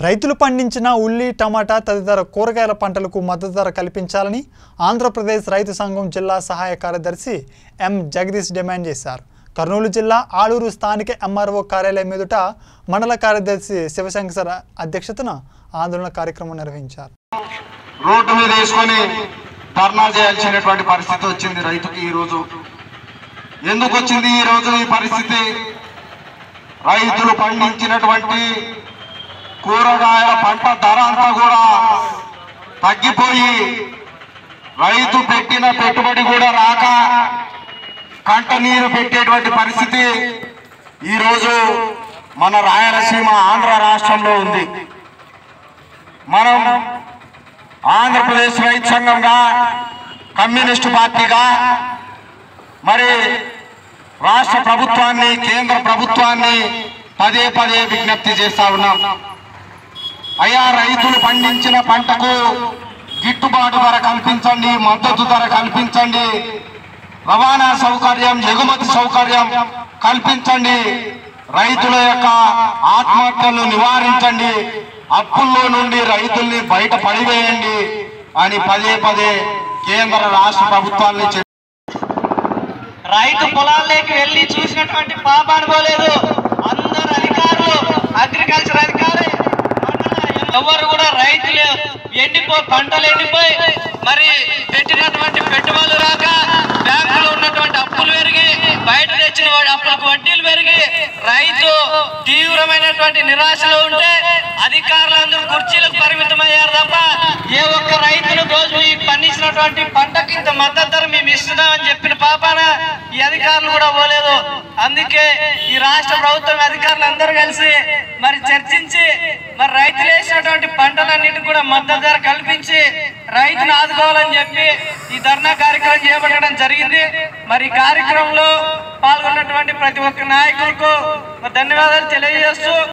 రైతులు పండించిన ఉల్లి టమాటా తదితర కూరగాయల పంటలకు మద్దతు ధర కల్పించాలని ఆంధ్రప్రదేశ్ రైతు సంఘం జిల్లా సహాయ కార్యదర్శి ఎం జగదీష్ డిమాండ్ చేశారు కర్నూలు జిల్లా ఆలూరు స్థానిక ఎంఆర్ఓ కార్యాలయం ఎదుట మండల కార్యదర్శి శివశంకర్ అధ్యక్షతన ఆందోళన కార్యక్రమం నిర్వహించారు రోడ్డు మీద వేసుకొని ధర్నా చేయాల్సినటువంటి పరిస్థితి వచ్చింది రైతుకి ఈ రోజు ఎందుకు వచ్చింది ఈ రోజు ఈ పరిస్థితి రైతులు పండించినటువంటి కూరగాయల పంట ధర అంతా కూడా తగ్గిపోయి రైతు పెట్టిన పెట్టుబడి కూడా రాక కంట నీరు పెట్టేటువంటి పరిస్థితి ఈరోజు మన రాయలసీమ ఆంధ్ర రాష్ట్రంలో ఉంది మనం ఆంధ్రప్రదేశ్ రైతు సంఘంగా కమ్యూనిస్టు పార్టీగా మరి రాష్ట్ర ప్రభుత్వాన్ని కేంద్ర ప్రభుత్వాన్ని పదే పదే విజ్ఞప్తి చేస్తా ఉన్నాం అయ్యా రైతులు పండించిన పంటకు గిట్టుబాటు ధర కల్పించండి మద్దతు ధర కల్పించండి రవాణా సౌకర్యం ఎగుమతి సౌకర్యం కల్పించండి రైతుల యొక్క ఆత్మహత్యలు నివారించండి అప్పుల్లో నుండి రైతుల్ని బయట పడివేయండి అని పదే పదే కేంద్ర రాష్ట్ర ప్రభుత్వాన్ని చెప్పి రైతు పొలాల్లోకి వెళ్ళి చూసినటువంటి పాప అనుకోలేదు అందరు అధికారులు అగ్రికల్చర్ అధికారులు ఎవరు కూడా రైతులు ఎండిపోయి పంటలు ఎండిపోయి మరి పెట్టినటువంటి పెట్టుబడులు రాక బ్యాంకులో ఉన్నటువంటి అప్పులు పెరిగి బయట తెచ్చిన వాడి అప్పులకు వడ్డీలు పెరిగి రైతు తీవ్రమైనటువంటి నిరాశలో ఉంటే అధికారులందరూ కుర్చీలకు పరిమితమయ్యారు తప్ప ఏ ఒక్క రైతులు రోజు ఈ పండించినటువంటి పంటకి ఇంత మద్దతు ధర మేము ఇస్తున్నామని చెప్పిన పాపాన ఈ అధికారులు కూడా పోలేదు అందుకే ఈ రాష్ట్ర ప్రభుత్వం అధికారులు అందరూ కలిసి మరి చర్చించి మరి రైతులు వేసినటువంటి పంటలన్నిటి కూడా మద్దతు ధర కల్పించి రైతును ఆదుకోవాలని చెప్పి ఈ ధర్నా కార్యక్రమం చేపట్టడం జరిగింది మరి ఈ కార్యక్రమంలో పాల్గొన్నటువంటి ప్రతి ఒక్క నాయకులకు మరి ధన్యవాదాలు తెలియజేస్తూ